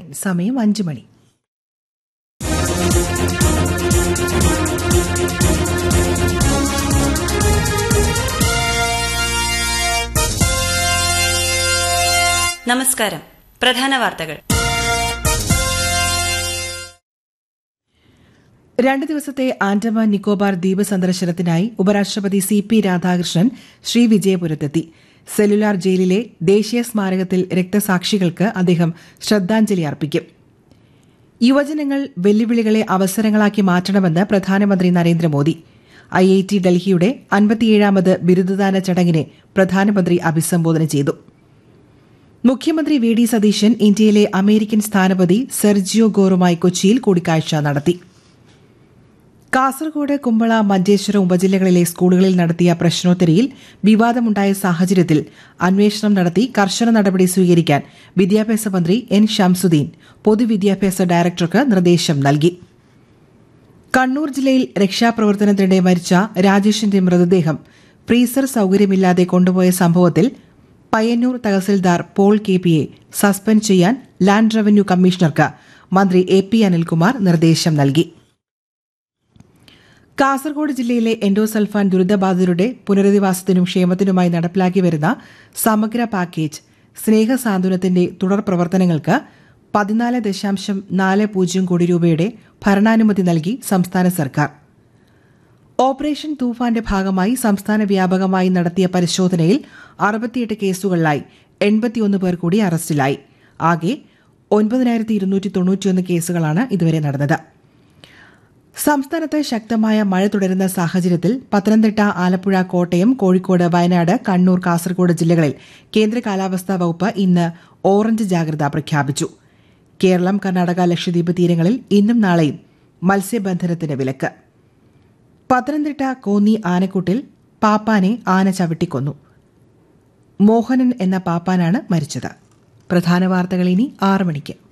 സമയം അഞ്ച് മണി നമസ്കാരം പ്രധാന വാർത്തകൾ രണ്ട് ദിവസത്തെ ആൻഡമാൻ നിക്കോബാർ ദ്വീപ് സന്ദർശനത്തിനായി ഉപരാഷ്ട്രപതി സി പി രാധാകൃഷ്ണൻ ശ്രീവിജയപുരത്തെത്തി സെല്ലുലാർ ജയിലിലെ ദേശീയ സ്മാരകത്തിൽ രക്തസാക്ഷികൾക്ക് അദ്ദേഹം ശ്രദ്ധാഞ്ജലി അർപ്പിക്കും യുവജനങ്ങൾ വെല്ലുവിളികളെ അവസരങ്ങളാക്കി മാറ്റണമെന്ന് പ്രധാനമന്ത്രി നരേന്ദ്രമോദി ഐ ഐ ടി ഡൽഹിയുടെ അൻപത്തിയേഴാമത് ബിരുദദാന ചടങ്ങിനെ പ്രധാനമന്ത്രി അഭിസംബോധന ചെയ്തു മുഖ്യമന്ത്രി വി ഡി സതീശൻ ഇന്ത്യയിലെ അമേരിക്കൻ സ്ഥാനപതി സെർജിയോ ഗോറുമായി കൊച്ചിയിൽ കൂടിക്കാഴ്ച നടത്തി കാസർഗോഡ് കുമ്പള മഞ്ചേശ്വരം ഉപജില്ലകളിലെ സ്കൂളുകളിൽ നടത്തിയ പ്രശ്നോത്തരിയിൽ വിവാദമുണ്ടായ സാഹചര്യത്തിൽ അന്വേഷണം നടത്തി കർശന നടപടി സ്വീകരിക്കാൻ വിദ്യാഭ്യാസ മന്ത്രി എൻ ഷംസുദ്ദീൻ പൊതുവിദ്യാഭ്യാസ ഡയറക്ടർക്ക് നിർദ്ദേശം നൽകി കണ്ണൂർ ജില്ലയിൽ രക്ഷാപ്രവർത്തനത്തിനിടെ മരിച്ച രാജേഷിന്റെ മൃതദേഹം ഫ്രീസർ സൌകര്യമില്ലാതെ കൊണ്ടുപോയ സംഭവത്തിൽ പയ്യന്നൂർ തഹസിൽദാർ പോൾ കെ പിയെ സസ്പെൻഡ് ചെയ്യാൻ ലാൻഡ് റവന്യൂ കമ്മീഷണർക്ക് മന്ത്രി എ പി അനിൽകുമാർ നിർദ്ദേശം നൽകി കാസർഗോഡ് ജില്ലയിലെ എൻഡോസൾഫാൻ ദുരിതബാധിതരുടെ പുനരധിവാസത്തിനും ക്ഷേമത്തിനുമായി നടപ്പിലാക്കി വരുന്ന സമഗ്ര പാക്കേജ് സ്നേഹസാന്ത്വനത്തിന്റെ തുടർ പ്രവർത്തനങ്ങൾക്ക് പതിനാല് ദശാംശം നാല് പൂജ്യം കോടി രൂപയുടെ ഭരണാനുമതി നൽകി സംസ്ഥാന സർക്കാർ ഓപ്പറേഷൻ തൂഫാന്റെ ഭാഗമായി സംസ്ഥാന വ്യാപകമായി നടത്തിയ പരിശോധനയിൽ അറുപത്തിയെട്ട് കേസുകളിലായി എൺപത്തിയൊന്ന് പേർ കൂടി അറസ്റ്റിലായി ആകെ ഒൻപതിനായിരത്തി ഇരുന്നൂറ്റി തൊണ്ണൂറ്റിയൊന്ന് കേസുകളാണ് ഇതുവരെ നടന്നത് സംസ്ഥാനത്ത് ശക്തമായ മഴ തുടരുന്ന സാഹചര്യത്തിൽ പത്തനംതിട്ട ആലപ്പുഴ കോട്ടയം കോഴിക്കോട് വയനാട് കണ്ണൂർ കാസർഗോഡ് ജില്ലകളിൽ കേന്ദ്ര കാലാവസ്ഥാ വകുപ്പ് ഇന്ന് ഓറഞ്ച് ജാഗ്രത പ്രഖ്യാപിച്ചു കേരളം കർണാടക ലക്ഷദ്വീപ് തീരങ്ങളിൽ ഇന്നും നാളെയും മത്സ്യബന്ധനത്തിന് വിലക്ക് പത്തനംതിട്ട കോന്നി ആനക്കൂട്ടിൽ പാപ്പാനെ ആന ചവിട്ടിക്കൊന്നു മോഹനൻ എന്ന പാപ്പാനാണ് മരിച്ചത് പ്രധാന വാർത്തകൾ ഇനി ആറ് മണിക്ക്